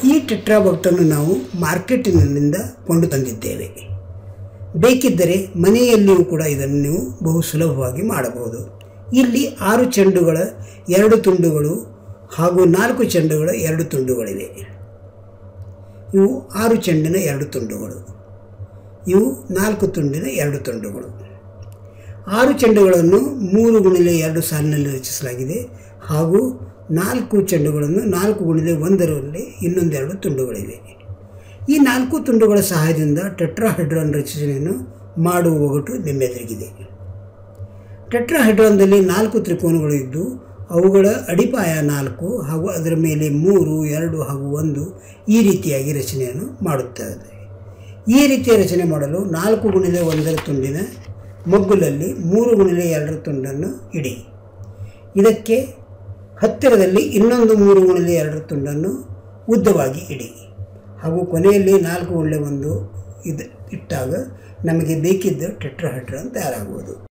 ಈ ಟೆಟ್ರಾಬಕ್ಟನ್ನು ನಾವು ಮಾರ್ಕೆಟಿನಿಂದ ಕೊಂಡು ತಂದಿದ್ದೇವೆ ಬೇಕಿದ್ದರೆ ಮನೆಯಲ್ಲಿಯೂ ಕೂಡ ಇದನ್ನು ನೀವು ಬಹು ಸುಲಭವಾಗಿ ಮಾಡಬಹುದು ಇಲ್ಲಿ ಆರು ಚೆಂಡುಗಳ ಎರಡು ತುಂಡುಗಳು ಹಾಗೂ ನಾಲ್ಕು ಚೆಂಡುಗಳ ಎರಡು ತುಂಡುಗಳಿವೆ ಇವು ಆರು ಚೆಂಡಿನ ಎರಡು ತುಂಡುಗಳು ಇವು ನಾಲ್ಕು ತುಂಡಿನ ಎರಡು ತುಂಡುಗಳು ಆರು ಚೆಂಡುಗಳನ್ನು ಮೂರು ಗುಣಿಲೆ ಎರಡು ಸಾಲಿನಲ್ಲಿ ರಚಿಸಲಾಗಿದೆ ಹಾಗೂ ನಾಲ್ಕು ಚೆಂಡುಗಳನ್ನು ನಾಲ್ಕು ಗುಣಿಲೆ ಒಂದರಲ್ಲಿ ಇನ್ನೊಂದೆರಡು ತುಂಡುಗಳಿವೆ ಈ ನಾಲ್ಕು ತುಂಡುಗಳ ಸಹಾಯದಿಂದ ಟೆಟ್ರಾಹೈಡ್ರಾನ್ ರಚನೆಯನ್ನು ಮಾಡುವ ಒಗಟು ನಿಮ್ಮೆದುರಿಗಿದೆ ಟೆಟ್ರಾಹೈಡ್ರಾನ್ದಲ್ಲಿ ನಾಲ್ಕು ತ್ರಿಕೋನಗಳು ಇದ್ದು ಅವುಗಳ ಅಡಿಪಾಯ ನಾಲ್ಕು ಹಾಗೂ ಅದರ ಮೇಲೆ ಮೂರು ಎರಡು ಹಾಗೂ ಒಂದು ಈ ರೀತಿಯಾಗಿ ರಚನೆಯನ್ನು ಮಾಡುತ್ತದೆ ಈ ರೀತಿಯ ರಚನೆ ಮಾಡಲು ನಾಲ್ಕು ಗುಣಿಲೆ ಒಂದರ ತುಂಡಿನ ಮಗ್ಗುಲಲ್ಲಿ ಮೂರು ಗುಣಿಲೆ ಎರಡರ ತುಂಡನ್ನು ಇಡಿ ಇದಕ್ಕೆ ಹತ್ತಿರದಲ್ಲಿ ಇನ್ನೊಂದು ಮೂರು ಗುಣಿಲೆ ಎರಡರ ತುಂಡನ್ನು ಉದ್ದವಾಗಿ ಇಡಿ ಹಾಗೂ ಕೊನೆಯಲ್ಲಿ ನಾಲ್ಕು ಗುಣಿಲೆ ಒಂದು ಇದು ಇಟ್ಟಾಗ ನಮಗೆ ಬೇಕಿದ್ದ ಟೆಟ್ರಾಹೈಡ್ರಾನ್ ತಯಾರಾಗುವುದು